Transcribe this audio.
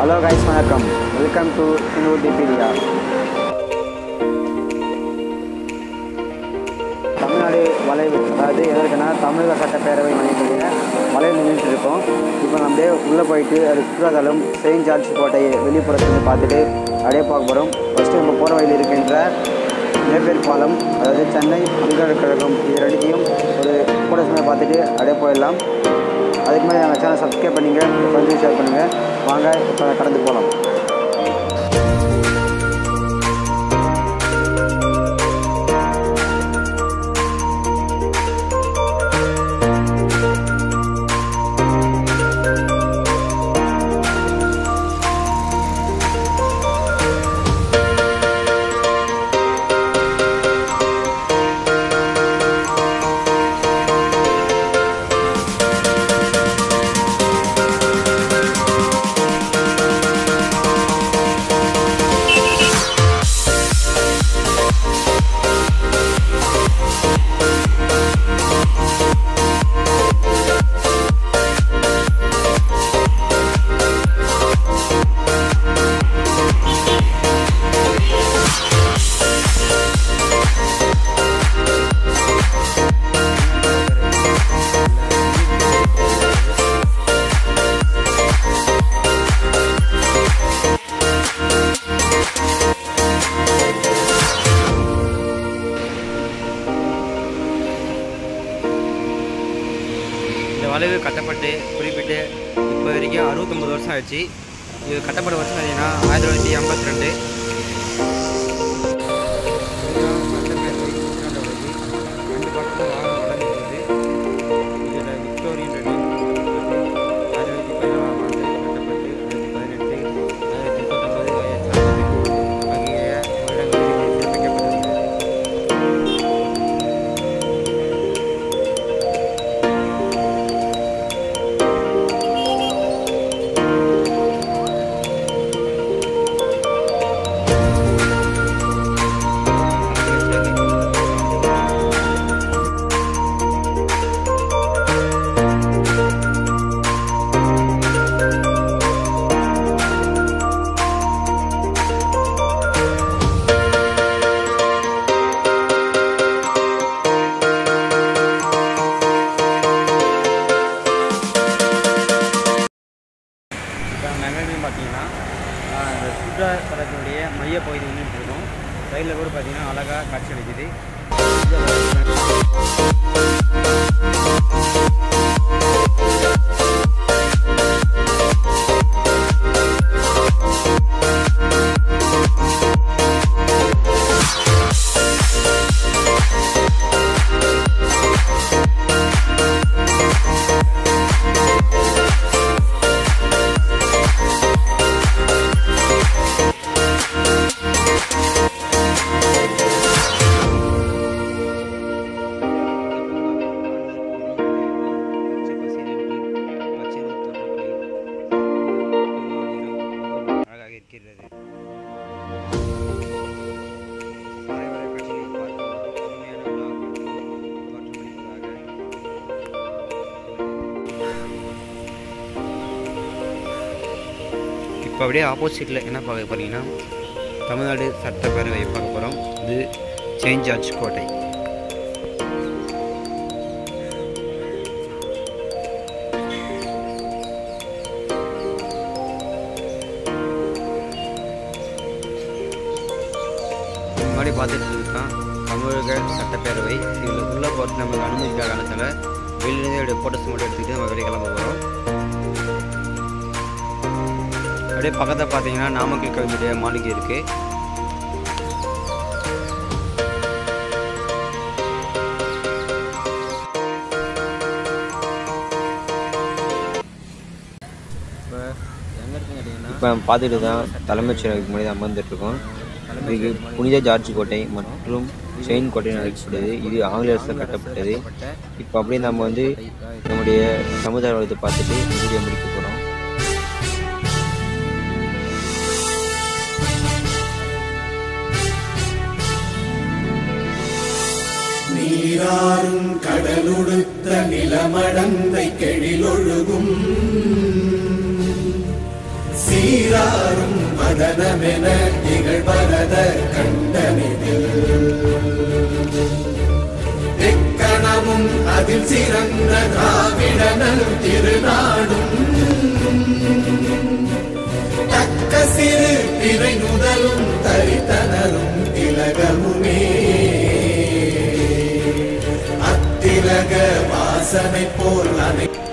hello guys வணக்கம் welcome to இன்னூர் டிபிரியா தமிழ்நாடு வளைவு அதாவது எதற்குன்னா தமிழக சட்டப்பேரவை மையத்தில் வளைவு நின்றுட்டு இருக்கோம் இப்போ நம்ம அப்படியே உள்ளே போயிட்டு அது சுற்றுலாத்தலம் செயின்ட் ஜார்ஜ் கோட்டையை வெளிப்புறத்துலேருந்து பார்த்துட்டு அப்படியே பார்க்க போகிறோம் ஃபஸ்ட்டு நம்ம போகிற வழியில் இருக்கின்ற மேப்பேர் பாலம் அதாவது சென்னை பல்கலைக்கழகம் இது ரெண்டுத்தையும் ஒரு கூட சும்மா பார்த்துட்டு அப்படியே போயிடலாம் அதுக்கு மேலே எங்கள் சேனல் சப்ஸ்கிரைப் பண்ணிங்க ஃப்ரெண்ட்ஸுக்கு ஷேர் பண்ணுங்கள் வாங்க இப்போ கடந்து போகலாம் இந்த வளைவு கட்டப்பட்டு குறிப்பிட்டு இப்போ வரைக்கும் அறுபத்தொம்பது வருஷம் ஆச்சு இது கட்டப்பட்ட வருஷம் பார்த்தீங்கன்னா ஆயிரத்தி தொள்ளாயிரத்தி ஐம்பத்தி ரெண்டு ரெண்டு பக்கமும் வாகனம் வளர்ந்து இருக்குது இதில் விக்டோரியன் ரெண்டு ஆயிரத்தி தொள்ளாயிரத்தி பதினாலாம் ஆண்டு கட்டப்பட்டு ஆயிரத்தி பதினெட்டு ஆயிரத்தி முப்பத்தொம்பது ஆயிரத்தி அறுபது ஆகிய வருடங்களில் இது சிறப்பிக்கப்பட்டுள்ளது இப்போ நகரம் பார்த்தீங்கன்னா ஆஹ், இந்த சுற்றுலாத்தலத்தினுடைய மைய பகுதி நின்றுட்டு இருக்கும் சைடில் கூட பார்த்தீங்கன்னா அழகாக காட்சி அளிக்குது அழகாக இருக்கிறது மலைவரை காட்சியை பார்க்கும் அருமையான விழா தோற்றமளிப்பதாக இப்போ அப்படியே ஆப்போசிட்டில் என்ன பார்க்க போகிறீங்கன்னா தமிழ்நாடு சட்டப்பேரவை பார்க்க போகிறோம் இது செயின்ட் ஜார்ஜ் கோட்டை முன்னாடி பார்த்துட்டு இருக்கான் தமிழக சட்டப்பேரவை இதில் உள்ளே போகிறது நமக்கு அனுமதிக்காத காரணத்தில் வெளியிலேருந்து ஃபோட்டோஸ் மட்டும் எடுத்துக்கிட்டு நம்ம வெளியே கிளம்ப போகிறோம் அப்படியே பக்கத்தில் பார்த்தீங்கன்னா நாமக்கல் கவிஞருடைய மாளிகை இருக்குது இப்போ பார்த்துட்டு தான் தலைமைச் செயலகத்துக்கு முன்னாடி அமர்ந்துட்டு இருக்கோம் இது புனித ஜார்ஜ் கோட்டை மற்றும் செயின் கோட்டை அழைக்கப்படுது இது ஆங்கிலேயரசால் கட்டப்பட்டது இப்போ அப்படியே நம்ம வந்து நம்முடைய சமுதாய வளத்தை பார்த்துட்டு வீடியோ முடிக்க போகிறோம் நீராறும் கடலுடுத்த நிலமடந்தை கெழிலொழுகும் சீரா நந்தனமென திகழ்வரத கண்டனிதில் எக்கணமும் அதில் சிறந்த திராவிடனல் திருநாடும் தக்க சிறு பிறை நுதலும் தரித்தனரும் திலகமுமே அத்திலக வாசனை போல் அனை